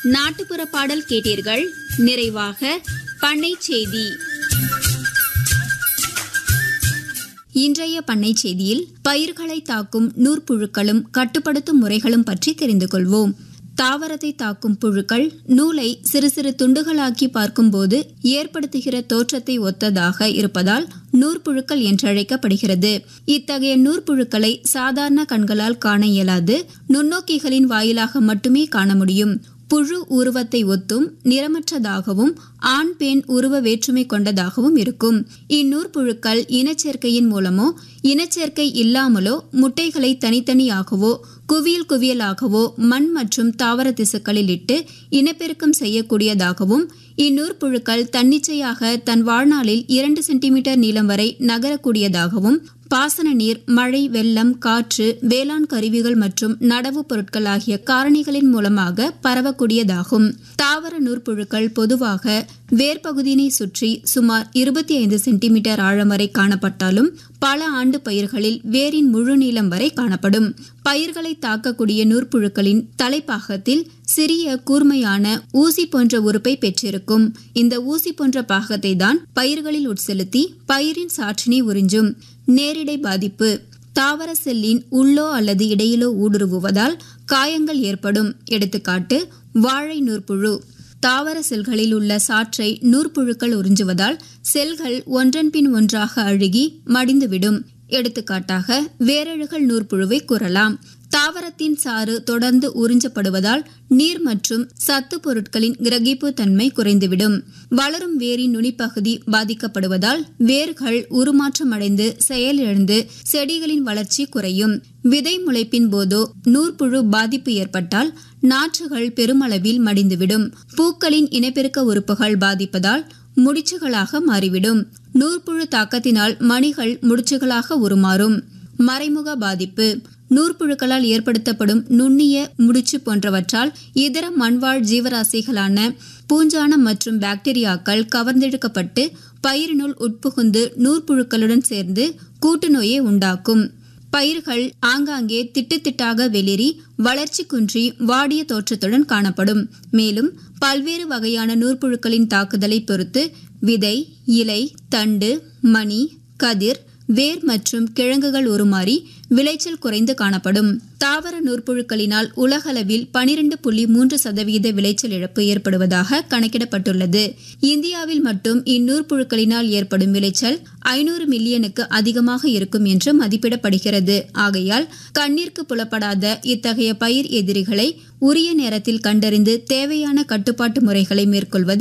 நாட்டுப்புற பாடல் கேட்டீர்கள் நிறைவாக பண்ணை செய்தி இன்றைய பண்ணை செய்தியில் பயிர்களை தாக்கும் நூற்புழுக்களும் கட்டுப்படுத்தும் முறைகளும் பற்றி தெரிந்து கொள்வோம் தாவரத்தை தாக்கும் புழுக்கள் நூலை சிறு சிறு துண்டுகளாக்கி பார்க்கும்போது ஏற்படுத்துகிற தோற்றத்தை ஒத்ததாக இருப்பதால் நூற்புழுக்கள் என்றழைக்கப்படுகிறது இத்தகைய நூற்புழுக்களை சாதாரண கண்களால் காண இயலாது நுண்ணோக்கிகளின் வாயிலாக மட்டுமே காண முடியும் புழு உருவத்தை ஒத்தும் நிறமற்றதாகவும் ஆண் பெண் உருவ வேற்றுமை கொண்டதாகவும் இருக்கும் இந்நூற்புழுக்கள் இனச்சேர்க்கையின் மூலமோ இனச்சேர்க்கை இல்லாமலோ முட்டைகளை தனித்தனியாகவோ குவியல் குவியலாகவோ மண் மற்றும் தாவர திசுக்களில் இட்டு இனப்பெருக்கம் செய்யக்கூடியதாகவும் இந்நூற்புழுக்கள் தன்னிச்சையாக தன் வாழ்நாளில் இரண்டு சென்டிமீட்டர் நீளம் வரை நகரக்கூடியதாகவும் பாசன நீர் மழை வெள்ளம் காற்று வேளாண் கருவிகள் மற்றும் நடவு பொருட்கள் ஆகிய காரணிகளின் மூலமாக பரவக்கூடியதாகும் தாவர நூற்புழுக்கள் பொதுவாக வேர்பகுதியினை சுற்றி சுமார் இருபத்தி ஐந்து சென்டிமீட்டர் ஆழம் வரை காணப்பட்டாலும் பல ஆண்டு பயிர்களில் வேரின் முழு நீளம் வரை காணப்படும் பயிர்களை தாக்கக்கூடிய நூற்புழுக்களின் தலைப்பாகத்தில் சிறிய கூர்மையான ஊசி போன்ற உறுப்பை பெற்றிருக்கும் இந்த ஊசி போன்ற பாகத்தை தான் பயிர்களில் உட்செலுத்தி பயிரின் சாற்றினை உறிஞ்சும் நேரிடை பாதிப்பு தாவர செல்லின் உள்ளோ அல்லது இடையிலோ ஊடுருவுவதால் காயங்கள் ஏற்படும் எடுத்துக்காட்டு வாழை நூற்புழு தாவர செல்களில் உள்ள சாற்றை நூற்புழுக்கள் உறிஞ்சுவதால் செல்கள் ஒன்றன் பின் ஒன்றாக அழுகி மடிந்துவிடும் எடுத்துக்காட்டாக வேரழுகல் நூற்புழுவை கூறலாம் தாவரத்தின் சாறு தொடர்ந்து உறிஞ்சப்படுவதால் நீர் மற்றும் சத்து பொருட்களின் கிரகிப்பு தன்மை குறைந்துவிடும் வளரும் வேரின் நுனிப்பகுதி பாதிக்கப்படுவதால் வேர்கள் உருமாற்றமடைந்து செயலிழந்து செடிகளின் வளர்ச்சி குறையும் விதை முளைப்பின் போதோ நூற்புழு பாதிப்பு ஏற்பட்டால் நாற்றுகள் பெருமளவில் மடிந்துவிடும் பூக்களின் இனப்பெருக்க உறுப்புகள் பாதிப்பதால் முடிச்சுகளாக மாறிவிடும் நூற்புழு தாக்கத்தினால் மணிகள் முடிச்சுகளாக உருமாறும் மறைமுக பாதிப்பு நூற்புழுக்களால் ஏற்படுத்தப்படும் நுண்ணிய முடிச்சு போன்றவற்றால் இதர மண்வாழ் ஜீவராசிகளான பூஞ்சானம் மற்றும் பாக்டீரியாக்கள் கவர்ந்தெடுக்கப்பட்டு பயிரினுள் உட்புகுந்து நூற்புழுக்களுடன் சேர்ந்து கூட்டு நோயை உண்டாக்கும் பயிர்கள் ஆங்காங்கே திட்டுத்திட்டாக வெளிரி வளர்ச்சி குன்றி வாடிய தோற்றத்துடன் காணப்படும் மேலும் பல்வேறு வகையான நூற்புழுக்களின் தாக்குதலை பொறுத்து விதை இலை தண்டு மணி கதிர் வேர் மற்றும் கிழங்குகள் உருமாறி விளைச்சல் குறைந்து காணப்படும் தாவர நூற்புழுக்களினால் உலகளவில் பனிரெண்டு புள்ளி மூன்று சதவீத விளைச்சல் இழப்பு ஏற்படுவதாக கணக்கிடப்பட்டுள்ளது இந்தியாவில் மட்டும் இந்நூற்புழுக்களினால் ஏற்படும் விளைச்சல் ஐநூறு மில்லியனுக்கு அதிகமாக இருக்கும் என்று மதிப்பிடப்படுகிறது ஆகையால் கண்ணிற்கு புலப்படாத இத்தகைய பயிர் எதிரிகளை உரிய நேரத்தில் கண்டறிந்து தேவையான கட்டுப்பாட்டு முறைகளை மேற்கொள்வது